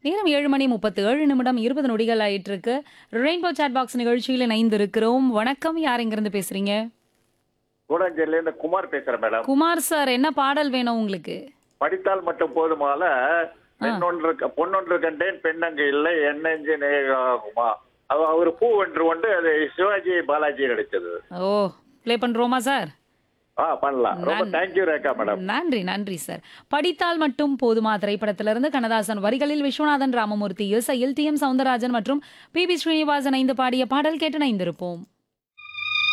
நேரம் ஏழு மணி முப்பத்து ஏழு நிமிடம் இருபது நொடிகள் ஆயிட்டு இருக்கு ரெயின்போ சாட் பாக்ஸ் நிகழ்ச்சியில் இணைந்து இருக்கிறோம் வணக்கம் யார் இங்கிருந்து பேசுறீங்க கூடஞ்சேரியில இருந்து குமார் பேசுறேன் மேடம் குமார் சார் என்ன பாடல் வேணும் உங்களுக்கு படித்தால் மட்டும் போதுமால பெண்ணொன்று பொன்னொன்று கண்டேன் பெண்ணங்கு இல்லை என்னெஞ்சு நேகுமா அவ- அவர் பூ ஒன்று கொண்டு அது சிவாஜி பாலாஜி நடிச்சது ஓ ப்ளே பண்றோமா சார் ஆ பண்ணலாம் ரொம்ப தேங்க்யூ ரேகா மேடம் நன்றி நன்றி சார் படித்தால் மட்டும் போதுமா திரைப்படத்திலிருந்து கண்ணதாசன் வரிகளில் விஸ்வநாதன் ராமமூர்த்தி இசையில் டி எம் சவுந்தரராஜன் மற்றும் பி பி ஸ்ரீனிவாசன் ஐந்து பாடிய பாடல் கேட்டு இணைந்திருப்போம்